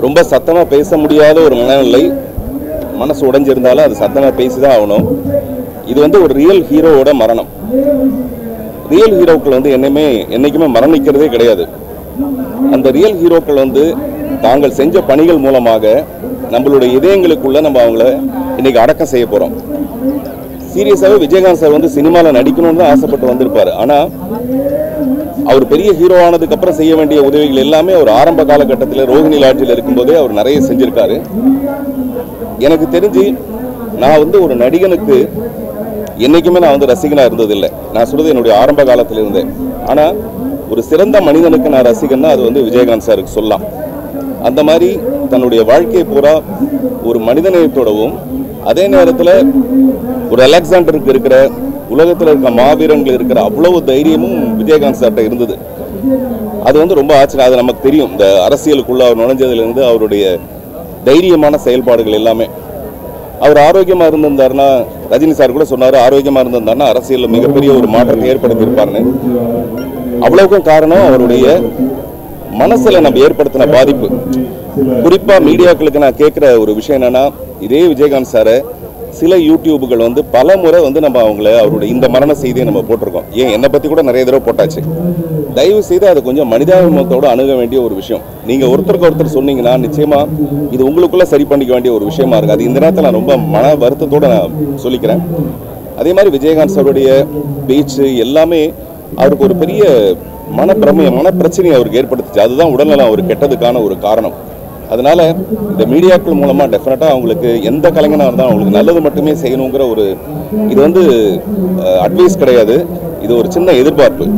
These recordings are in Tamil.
ரொம்ப சத்தமாக பேச முடியாத ஒரு மனநிலை மனசு உடைஞ்சிருந்தாலும் அது சத்தமாக பேசி தான் ஆகணும் இது வந்து ஒரு ரியல் ஹீரோவோட மரணம் ரியல் ஹீரோக்கள் வந்து என்னையுமே என்னைக்குமே மரணிக்கிறதே கிடையாது அந்த ரியல் ஹீரோக்கள் வந்து தாங்கள் செஞ்ச பணிகள் மூலமாக நம்மளுடைய இதயங்களுக்குள்ள நம்ம அவங்கள இன்னைக்கு அடக்கம் செய்ய போகிறோம் சீரியஸாகவே விஜயகாந்த் சார் வந்து சினிமாவில் நடிக்கணும்னு தான் ஆசைப்பட்டு வந்திருப்பார் ஆனால் அவர் பெரிய ஹீரோ ஆனதுக்கு அப்புறம் செய்ய வேண்டிய உதவிகள் எல்லாமே அவர் ஆரம்ப காலகட்டத்தில் ரோஹிணி லாட்ஜில் இருக்கும்போதே அவர் நிறைய செஞ்சிருக்காரு எனக்கு தெரிஞ்சு நான் வந்து ஒரு நடிகனுக்கு என்னைக்குமே நான் வந்து ரசிகனாக இருந்ததில்லை நான் சொல்றது என்னுடைய ஆரம்ப காலத்தில் இருந்தேன் ஆனால் ஒரு சிறந்த மனிதனுக்கு நான் ரசிகன்னா அது வந்து விஜயகாந்த் சாருக்கு சொல்லலாம் அந்த மாதிரி தன்னுடைய வாழ்க்கையை பூரா ஒரு மனிதநேயத்தோடவும் அதே நேரத்தில் ஒரு அலெக்சாண்டருக்கு இருக்கிற உலகத்தில் இருக்க மாவீரங்கள் இருக்கிற அவ்வளவு தைரியமும் விஜயகாந்த் சார்கிட்ட இருந்தது அது வந்து ரொம்ப ஆச்சரியம் அது நமக்கு தெரியும் இந்த அரசியலுக்குள்ள அவர் நுழைஞ்சதுலேருந்து அவருடைய தைரியமான செயல்பாடுகள் எல்லாமே அவர் ஆரோக்கியமாக இருந்திருந்தாருன்னா ரஜினி சார் கூட சொன்னார் ஆரோக்கியமாக இருந்திருந்தாருன்னா அரசியலில் மிகப்பெரிய ஒரு மாற்றத்தை ஏற்படுத்தியிருப்பாருன்னு அவ்வளவுக்கும் காரணம் அவருடைய மனசுல நம்ம ஏற்படுத்தின பாதிப்பு குறிப்பா மீடியாக்களுக்கு நான் கேட்குற ஒரு விஷயம் என்னன்னா இதே விஜயகாந்த் சாரை சில யூடியூபுகள் வந்து பல முறை வந்து நம்ம அவங்கள அவருடைய இந்த மரண செய்தியை நம்ம போட்டிருக்கோம் ஏன் என்னை பத்தி கூட நிறைய தடவை போட்டாச்சு தயவு செய்து அது கொஞ்சம் மனிதாபிமானத்தோட அணுக வேண்டிய ஒரு விஷயம் நீங்க ஒருத்தருக்கு ஒருத்தர் சொன்னீங்கன்னா நிச்சயமா இது உங்களுக்குள்ள சரி பண்ணிக்க வேண்டிய ஒரு விஷயமா இருக்கு அது இந்த நேரத்தில் நான் ரொம்ப மன வருத்தத்தோட நான் சொல்லிக்கிறேன் அதே மாதிரி விஜயகாந்த் சாருடைய பேச்சு எல்லாமே அவருக்கு ஒரு பெரிய மனப்பிரமைய மனப்பிரச்சனையை அவருக்கு ஏற்படுத்துச்சு அதுதான் உடல்நலம் அவர் கெட்டதுக்கான ஒரு காரணம் அதனால இந்த மீடியாக்கள் மூலமா டெஃபினட்டா அவங்களுக்கு எந்த கலைஞனா இருந்தாலும் அவங்களுக்கு நல்லது மட்டுமே செய்யணுங்கிற ஒரு இது வந்து அட்வைஸ் கிடையாது இது ஒரு சின்ன எதிர்பார்ப்பு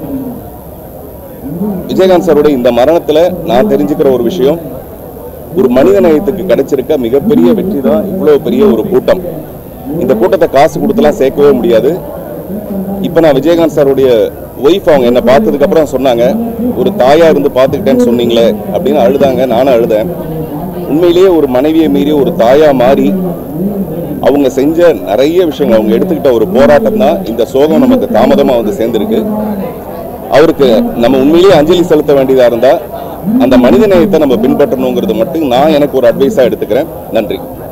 விஜயகாந்த் சாருடைய இந்த மரணத்துல நான் தெரிஞ்சுக்கிற ஒரு விஷயம் ஒரு மனித நேயத்துக்கு கிடைச்சிருக்க மிகப்பெரிய வெற்றி தான் இவ்வளவு பெரிய ஒரு கூட்டம் இந்த கூட்டத்தை காசு கொடுத்துலாம் சேர்க்கவே முடியாது இப்போ நான் விஜயகாந்த் சாருடைய ஒய்ஃப் அவங்க என்னை பார்த்ததுக்கு அப்புறம் சொன்னாங்க ஒரு தாயா இருந்து பார்த்துக்கிட்டேன்னு சொன்னீங்களே அப்படின்னு அழுதாங்க நானும் அழுதேன் உண்மையிலேயே ஒரு மனைவியை மீறி ஒரு தாயா மாறி அவங்க செஞ்ச நிறைய விஷயங்கள் அவங்க எடுத்துக்கிட்ட ஒரு போராட்டம் தான் இந்த சோகம் நமக்கு தாமதமாக வந்து சேர்ந்துருக்கு அவருக்கு நம்ம உண்மையிலேயே அஞ்சலி செலுத்த வேண்டியதாக இருந்தால் அந்த மனித நேயத்தை நம்ம பின்பற்றணுங்கிறது மட்டும் நான் எனக்கு ஒரு அட்வைஸாக எடுத்துக்கிறேன் நன்றி